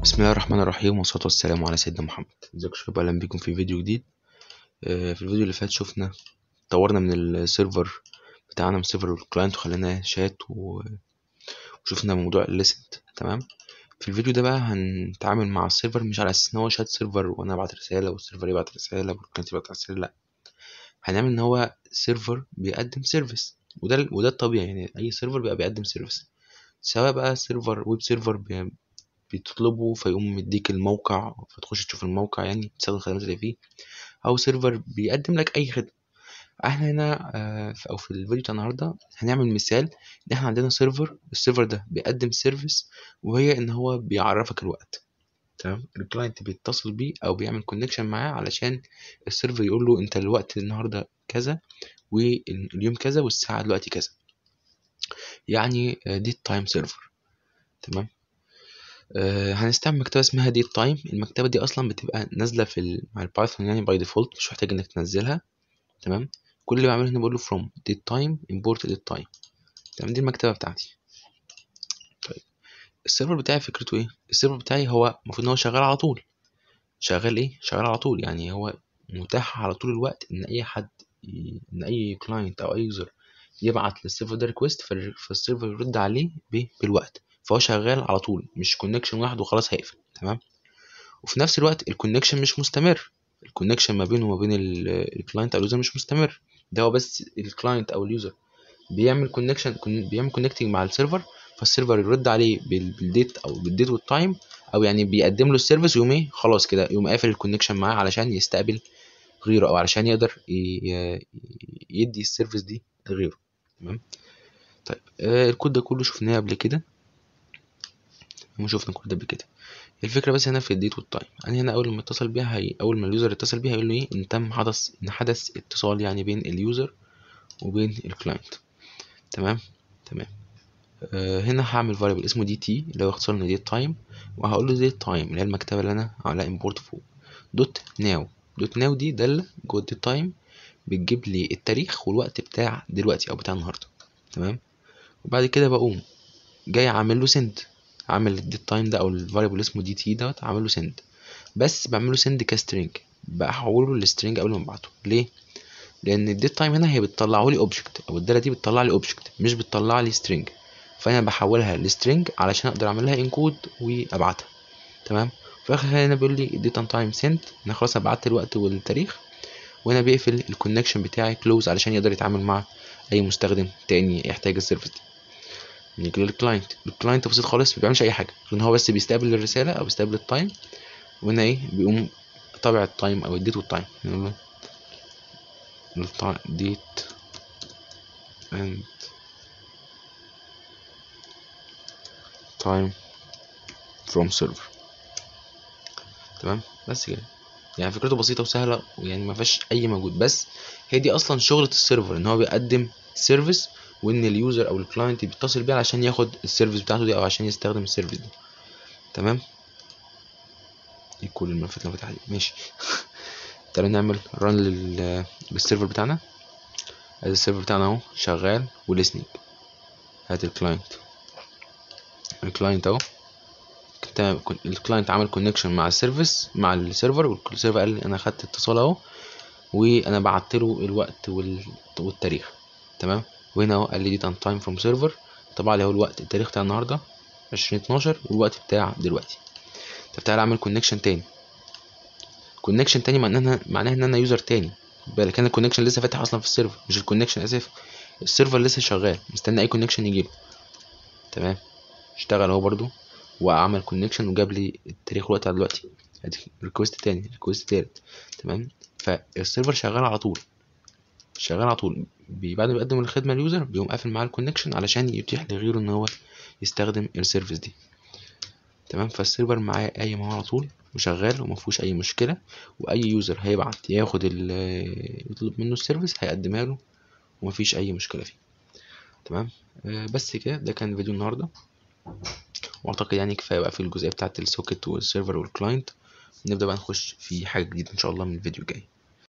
بسم الله الرحمن الرحيم والصلاة والسلام على سيدنا محمد ازيكم يا شباب اهلا بيكم في فيديو جديد آه، في الفيديو اللي فات شفنا طورنا من السيرفر بتاعنا من السيرفر الكلاينت وخليناه شات و- وشفنا موضوع الليسنت تمام في الفيديو ده بقى هنتعامل مع السيرفر مش على اساس ان هو شات سيرفر وانا ابعت رسالة والسيرفر يبعت رسالة والكلاينت يبعت رسالة لا هنعمل ان هو سيرفر بيقدم سيرفيس وده وده الطبيعي يعني اي سيرفر بيبقى بيقدم سيرفيس سواء بقى سيرفر ويب سيرفر بي- بتطلبه فيقوم مديك الموقع فتخش تشوف الموقع يعني تستخدم الخدمات اللي فيه او سيرفر بيقدم لك اي خدمه احنا هنا آه، في- او في الفيديو بتاع النهارده هنعمل مثال ان احنا عندنا سيرفر السيرفر ده بيقدم سيرفيس وهي ان هو بيعرفك الوقت تمام الكلاينت بيتصل بيه او بيعمل كونكشن معاه علشان السيرفر يقول له انت الوقت النهارده كذا واليوم كذا والساعه دلوقتي كذا يعني دي تايم سيرفر تمام آه، هنستعمل مكتبة اسمها ديت تايم المكتبة دي أصلا بتبقى نازلة في ال... مع البايثون يعني باي ديفولت مش محتاج إنك تنزلها تمام كل اللي بعمله هنا بقوله from date time import date time تمام دي المكتبة بتاعتي طيب السيرفر بتاعي فكرته إيه؟ السيرفر بتاعي هو المفروض إن هو شغال على طول شغال إيه؟ شغال على طول يعني هو متاح على طول الوقت إن أي حد ي... إن أي كلاينت أو أي يوزر يبعت للسيرفر ده ريكوست فالسيرفر يرد عليه ب... بالوقت فهو شغال على طول مش كونكشن واحد وخلاص هيقفل تمام وفي نفس الوقت الكونكشن مش مستمر الكونكشن ما بينه وما بين الكلاينت او اليوزر مش مستمر ده هو بس الكلاينت او اليوزر بيعمل كونكشن بيعمل كونكتنج مع السيرفر فالسيرفر يرد عليه بال- بالديت او بالديت والتايم او يعني بيقدم له السيرفيس ويقوم ايه خلاص كده يقوم قافل الكونكشن معاه علشان يستقبل غيره او علشان يقدر ي- يدي السيرفيس دي لغيره تمام طيب آه الكود ده كله شفناه قبل كده شفنا الكود ده قبل كده الفكرة بس هنا في الديت والتايم انا هنا اول ما اتصل بيها هي اول ما اليوزر يتصل بيها هيقول له ايه ان تم حدث ان حدث اتصال يعني بين اليوزر وبين الكلاينت تمام تمام آه هنا هعمل فاريبل اسمه دي تي اللي هو اختصار ديت تايم وهقول له ديت تايم اللي هي المكتبه اللي انا عاملها امبورت فوق دوت ناو دوت ناو دي داله جوه الديت تايم بتجيب لي التاريخ والوقت بتاع دلوقتي او بتاع النهارده تمام وبعد كده بقوم جاي عامل له سند عامل الديت تايم ده او الفاريبل اسمه دي تي دوت عامل له سند بس بعمله سند كسترينج بحوله للسترينج قبل ما ابعته ليه لان الديت تايم هنا هي بتطلعه لي اوبجكت او الداله دي بتطلع لي اوبجكت مش بتطلع لي سترينج فانا بحولها لسترينج علشان اقدر اعمل لها انكود وابعتها تمام في الاخر هنا بيقول لي ديت تايم سنت انا خلاص بعت الوقت والتاريخ وهنا بيقفل الكونكشن بتاعي كلوز علشان يقدر يتعامل مع اي مستخدم تاني يحتاج السيرفيس دي نيجي للكلاينت الكلاينت بسيط خالص ما بيعملش اي حاجه لان هو بس بيستقبل الرساله او بيستقبل التايم وهنا ايه بيقوم طابع التايم او الديت والتايم نقول له ديت and time from server تمام بس كده يعني فكرته بسيطه وسهله ويعني ما فيهاش اي مجهود بس هي دي اصلا شغله السيرفر ان هو بيقدم سيرفيس وان اليوزر او الكلاينت بيتصل بيه عشان ياخد السيرفيس بتاعته دي او عشان يستخدم السيرفيس دي تمام دي كل الملفات اللي فتحت دي ماشي تعالوا نعمل ران لل للسيرفر بتاعنا ادي السيرفر بتاعنا اهو شغال وليسنينج هات الكلاينت الكلاينت اهو كنت- كنت- الكلاينت عمل كونكشن مع السيرفيس مع السيرفر والسيرفر قال لي انا خدت اتصال اهو وانا بعت له الوقت وال... والتاريخ تمام وهنا اهو قال لي دي تايم فروم سيرفر طبع لي اهو الوقت التاريخ بتاع النهارده 2012 والوقت بتاع دلوقتي طب تعالى اعمل كونكشن تاني كونكشن تاني معناه ان انا معناه ان انا يوزر تاني خد بالك انا الكونكشن لسه فاتح اصلا في السيرفر مش الكونكشن اسف السيرفر لسه شغال مستني اي كونكشن يجيله تمام اشتغل اهو برضو وعمل كونكشن وجاب لي التاريخ والوقت على دلوقتي ادي ريكوست تاني ريكوست تالت تمام فالسيرفر شغال على طول شغال على طول بي- بعد ما بيقدم الخدمه لليوزر بيقوم قافل معاه الكونكشن علشان يتيح لغيره ان هو يستخدم السيرفيس دي تمام فالسيرفر معاه قايم اهو على طول وشغال ومفيهوش اي مشكله واي يوزر هيبعت ياخد ال- يطلب منه السيرفيس هيقدمها له ومفيش اي مشكله فيه تمام آه بس كده ده كان فيديو النهارده واعتقد يعني كفايه بقى في الجزئيه بتاعه السوكت والسيرفر والكلاينت نبدا بقى نخش في حاجه جديده ان شاء الله من الفيديو الجاي